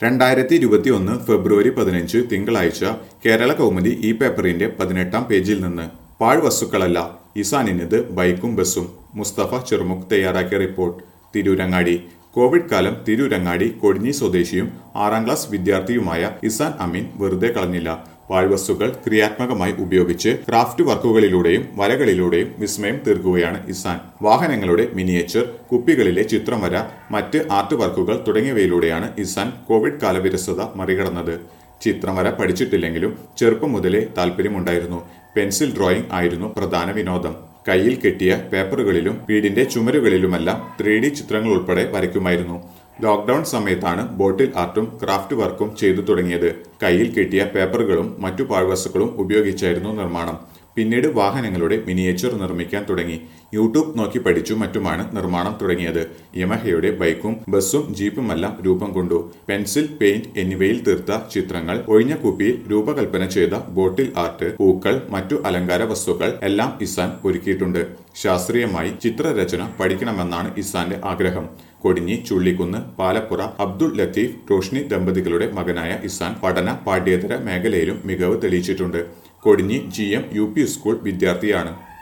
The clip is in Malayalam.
രണ്ടായിരത്തി ഇരുപത്തി ഒന്ന് ഫെബ്രുവരി പതിനഞ്ച് തിങ്കളാഴ്ച കേരള കൗമുദി ഈ പേപ്പറിന്റെ പതിനെട്ടാം പേജിൽ നിന്ന് പാഴ്വസ്തുക്കളല്ല ഇസാനിനത് ബൈക്കും ബസ്സും മുസ്തഫ ചെറുമുഖ് തയ്യാറാക്കിയ റിപ്പോർട്ട് തിരൂരങ്ങാടി കോവിഡ് കാലം തിരൂരങ്ങാടി കൊടിഞ്ഞി സ്വദേശിയും ആറാം ക്ലാസ് വിദ്യാർത്ഥിയുമായ ഇസാൻ അമീൻ വെറുതെ കളഞ്ഞില്ല പാഴ്വസ്തുക്കൾ ക്രിയാത്മകമായി ഉപയോഗിച്ച് ക്രാഫ്റ്റ് വർക്കുകളിലൂടെയും വരകളിലൂടെയും വിസ്മയം തീർക്കുകയാണ് ഇസാൻ വാഹനങ്ങളുടെ മിനിയേച്ചർ കുപ്പികളിലെ ചിത്രം വര മറ്റ് ആർട്ട് വർക്കുകൾ തുടങ്ങിയവയിലൂടെയാണ് ഇസാൻ കോവിഡ് കാലവിരസത മറികടന്നത് ചിത്രം വര പഠിച്ചിട്ടില്ലെങ്കിലും ചെറുപ്പം മുതലേ താല്പര്യമുണ്ടായിരുന്നു പെൻസിൽ ഡ്രോയിങ് ആയിരുന്നു പ്രധാന വിനോദം കയ്യിൽ കെട്ടിയ പേപ്പറുകളിലും വീടിന്റെ ചുമരുകളിലുമെല്ലാം ത്രീ ഡി ചിത്രങ്ങൾ ഉൾപ്പെടെ വരയ്ക്കുമായിരുന്നു ലോക്ക്ഡൌൺ സമയത്താണ് ബോട്ടിൽ ആർട്ടും ക്രാഫ്റ്റ് വർക്കും ചെയ്തു തുടങ്ങിയത് കയ്യിൽ കെട്ടിയ പേപ്പറുകളും മറ്റു പാഴ്വസ്തുക്കളും ഉപയോഗിച്ചായിരുന്നു നിർമ്മാണം പിന്നീട് വാഹനങ്ങളുടെ മിനിയേച്ചർ നിർമ്മിക്കാൻ തുടങ്ങി യൂട്യൂബ് നോക്കി പഠിച്ചു മറ്റുമാണ് നിർമ്മാണം തുടങ്ങിയത് യമഹയുടെ ബൈക്കും ബസ്സും ജീപ്പുമെല്ലാം രൂപം കൊണ്ടു പെൻസിൽ പെയിന്റ് എന്നിവയിൽ തീർത്ത ചിത്രങ്ങൾ ഒഴിഞ്ഞ കുപ്പിയിൽ രൂപകൽപ്പന ചെയ്ത ബോട്ടിൽ ആർട്ട് പൂക്കൾ മറ്റു അലങ്കാര വസ്തുക്കൾ എല്ലാം ഇസാൻ ഒരുക്കിയിട്ടുണ്ട് ശാസ്ത്രീയമായി ചിത്രരചന പഠിക്കണമെന്നാണ് ഇസാന്റെ ആഗ്രഹം കൊടിഞ്ഞി ചുള്ളിക്കുന്ന് പാലപ്പുറ അബ്ദുൾ ലത്തീഫ് റോഷ്നി ദമ്പതികളുടെ മകനായ ഇസാൻ പഠന പാഠ്യേതര മേഖലയിലും മികവ് തെളിയിച്ചിട്ടുണ്ട് Kodinji G M U P school വിദ്യാർത്ഥിയാണ്